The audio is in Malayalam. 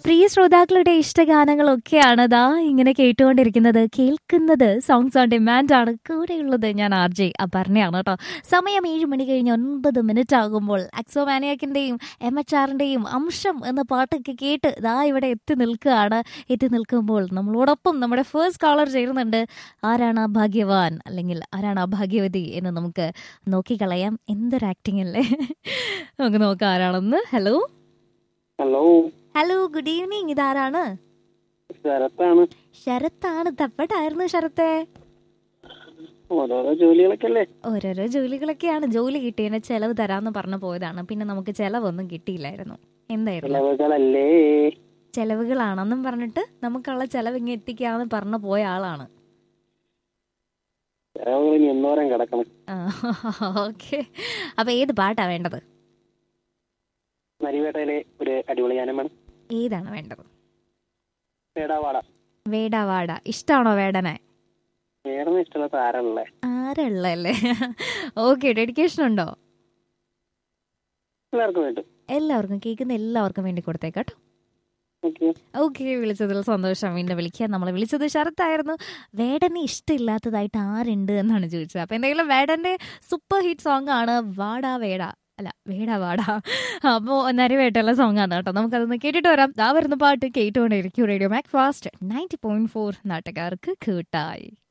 പ്രിയ ശ്രോതാക്കളുടെ ഇഷ്ടഗാനങ്ങളൊക്കെയാണ് ദാ ഇങ്ങനെ കേട്ടുകൊണ്ടിരിക്കുന്നത് കേൾക്കുന്നത് സോങ്സ് ഓൺ ഡിമാൻഡ് ആണ് കൂടെയുള്ളത് ഞാൻ ആർ ജെ അപർണയാണ് കേട്ടോ സമയം ഏഴ് മണി കഴിഞ്ഞ് ഒൻപത് മിനിറ്റ് ആകുമ്പോൾ അക്സോ മാനിയാക്കിൻ്റെയും എം എച്ച് ആറിൻ്റെയും അംശം എന്ന പാട്ടൊക്കെ കേട്ട് ദാ ഇവിടെ എത്തി നിൽക്കുകയാണ് എത്തി നിൽക്കുമ്പോൾ നമ്മളോടൊപ്പം നമ്മുടെ ഫേസ്റ്റ് കോളർ ചേരുന്നുണ്ട് ആരാണ് ആ ഭാഗ്യവാൻ അല്ലെങ്കിൽ ആരാണ് ആ ഭാഗ്യവതി എന്ന് നമുക്ക് നോക്കിക്കളയാം എന്തൊരു ആക്ടിംഗ് അല്ലേ നമുക്ക് നോക്കാം ആരാണെന്ന് hello hello hello good evening ഇതാരാണ് ശരത്താണ് ശരത്താണ് തപ്പട്ടായിരുന്നു ശരത്തെ ഓരോരോ ജോലികളൊക്കെ അല്ലേ ഓരോരോ ജോലികളൊക്കെയാണ് ജോലി കിട്ടിയതിന് ചെലവ് തരാന്ന് പറഞ്ഞു പോയതാണ് പിന്നെ നമുക്ക് ചെലവൊന്നും കിട്ടിയില്ലായിരുന്നു എന്തായിരുന്നു ചിലവുകളല്ലേ ചെലവുകളാണെന്നും പറഞ്ഞിട്ട് നമുക്കുള്ള ചെലവ് ഇങ്ങനെ എത്തിക്കാന്ന് പറഞ്ഞു പോയ ആളാണ് ചിലവുകൾ ഇനി എന്നോരം കിടക്കണം ഓക്കെ അപ്പൊ ഏത് പാട്ടാ വേണ്ടത് നരിവേട്ടയിലെ ഒരു അടിപൊളി ഗാനമാണ് ഏതാണ് വേണ്ടത് വേടാവാട വേട വാട ഇഷ്ടമാണോ വേടനെ വേടൊന്നും ഇഷ്ടമുള്ള താരമല്ലേ ആരല്ലേ ഓക്കെ ഡെഡിക്കേഷൻ ഉണ്ടോ എല്ലാവർക്കും വേണ്ടു എല്ലാവർക്കും കേൾക്കുന്ന എല്ലാവർക്കും വേണ്ടി കൊടുത്തേക്കാട്ടോ ഓക്കെ ഓക്കെ വിളിച്ചതിൽ സന്തോഷം വീണ്ടും വിളിക്കാൻ നമ്മൾ വിളിച്ചത് ശരത്തായിരുന്നു വേടനെ ഇഷ്ടമില്ലാത്തതായിട്ട് ആരുണ്ട് എന്നാണ് ചോദിച്ചത് അപ്പൊ എന്തെങ്കിലും വേടന്റെ സൂപ്പർ ഹിറ്റ് സോങ് ആണ് വാടാ വേട അല്ല വേട വാട അപ്പോൾ നരവേട്ടുള്ള സോങ് ആണ് കേട്ടോ നമുക്കതൊന്ന് കേട്ടിട്ട് വരാം ദാ വരുന്ന പാട്ട് കേട്ടുകൊണ്ടിരിക്കും radio Mac fast ninety point four നാട്ടുകാർക്ക് കൂട്ടായി